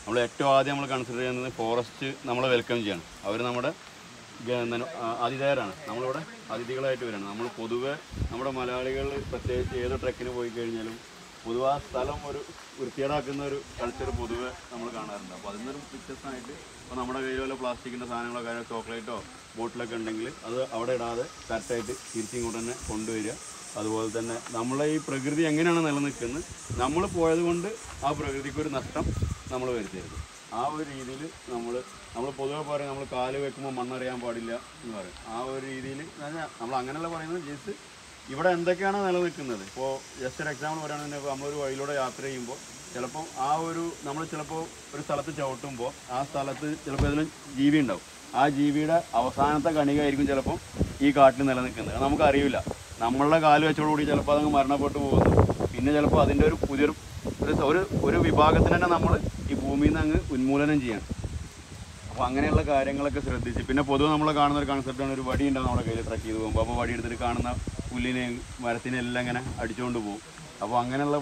നമ്മൾ ഏറ്റവും ആദ്യം നമ്മൾ കൺസിഡർ ചെയ്യുന്നത് ഫോറസ്റ്റ് നമ്മളെ വെൽക്കം ചെയ്യാണ് അവർ നമ്മുടെ ഗ- എന്താണ് ആ, ആതിഥേയരാണ് നമ്മളിവിടെ അതിഥികളായിട്ട് വരികയാണ് നമ്മൾ പൊതുവെ നമ്മുടെ മലയാളികൾ പ്രത്യേകിച്ച് ഏത് ട്രെക്കിന് പോയി കഴിഞ്ഞാലും പൊതുവെ ആ സ്ഥലം ഒരു വൃത്തികേടാക്കുന്ന ഒരു കൾച്ചർ പൊതുവെ നമ്മൾ കാണാറുണ്ട് അപ്പോൾ അതിൽ നിന്നൊരു വ്യത്യസ്തമായിട്ട് ഇപ്പോൾ നമ്മുടെ കയ്യിൽ വല്ല പ്ലാസ്റ്റിക്കിൻ്റെ സാധനങ്ങളോ കാര്യമോ ചോക്ലേറ്റോ ബോട്ടിലൊക്കെ ഉണ്ടെങ്കിൽ അത് അവിടെ ഇടാതെ കറക്റ്റായിട്ട് തിരിച്ചിങ്ങോട്ട് തന്നെ കൊണ്ടുവരിക അതുപോലെ തന്നെ നമ്മളെ ഈ പ്രകൃതി എങ്ങനെയാണ് നിലനിൽക്കുന്നത് നമ്മൾ പോയത് കൊണ്ട് ആ പ്രകൃതിക്ക് ഒരു നഷ്ടം നമ്മൾ വരുത്തരുത് ആ ഒരു രീതിയിൽ നമ്മൾ നമ്മൾ പൊതുവെ പറയും നമ്മൾ കാല് വെക്കുമ്പോൾ മണ്ണറിയാൻ പാടില്ല എന്ന് പറയും ആ ഒരു രീതിയിൽ നമ്മൾ അങ്ങനെയല്ല പറയുന്നത് ജസ്റ്റ് ഇവിടെ എന്തൊക്കെയാണ് നിലനിൽക്കുന്നത് ഇപ്പോൾ ജസ്റ്റ് ഒരു എക്സാമ്പിൾ പറയുകയാണെങ്കിൽ ഇപ്പോൾ നമ്മളൊരു വഴിയിലൂടെ യാത്ര ചെയ്യുമ്പോൾ ചിലപ്പോൾ ആ ഒരു നമ്മൾ ചിലപ്പോൾ ഒരു സ്ഥലത്ത് ചവിട്ടുമ്പോൾ ആ സ്ഥലത്ത് ചിലപ്പോൾ ഇതിലും ജീവി ഉണ്ടാവും ആ ജീവിയുടെ അവസാനത്തെ കണികയായിരിക്കും ചിലപ്പോൾ ഈ കാട്ടിൽ നിലനിൽക്കുന്നത് അത് നമുക്കറിയില്ല നമ്മളുടെ കാല് വെച്ചോടുകൂടി ചിലപ്പോൾ അതങ്ങ് മരണപ്പെട്ടു പോകുന്നു പിന്നെ ചിലപ്പോൾ അതിൻ്റെ ഒരു പുതിയൊരു ഒരു ഒരു ഒരു വിഭാഗത്തിന് തന്നെ നമ്മൾ ഈ ഭൂമിയിൽ നിന്ന് അങ്ങ് ഉന്മൂലനം ചെയ്യണം അപ്പോൾ അങ്ങനെയുള്ള കാര്യങ്ങളൊക്കെ ശ്രദ്ധിച്ച് പിന്നെ പൊതുവെ നമ്മൾ കാണുന്ന ഒരു കൺസെപ്റ്റാണ് ഒരു വടി ഉണ്ടാവും നമ്മുടെ കയ്യിൽ ട്രക്ക് ചെയ്ത് പോകുമ്പോൾ അപ്പോൾ വടി എടുത്തിട്ട് കാണുന്ന പുല്ലിനെയും മരത്തിനെയും എല്ലാം ഇങ്ങനെ അടിച്ചുകൊണ്ട് പോകും അപ്പോൾ അങ്ങനെയുള്ള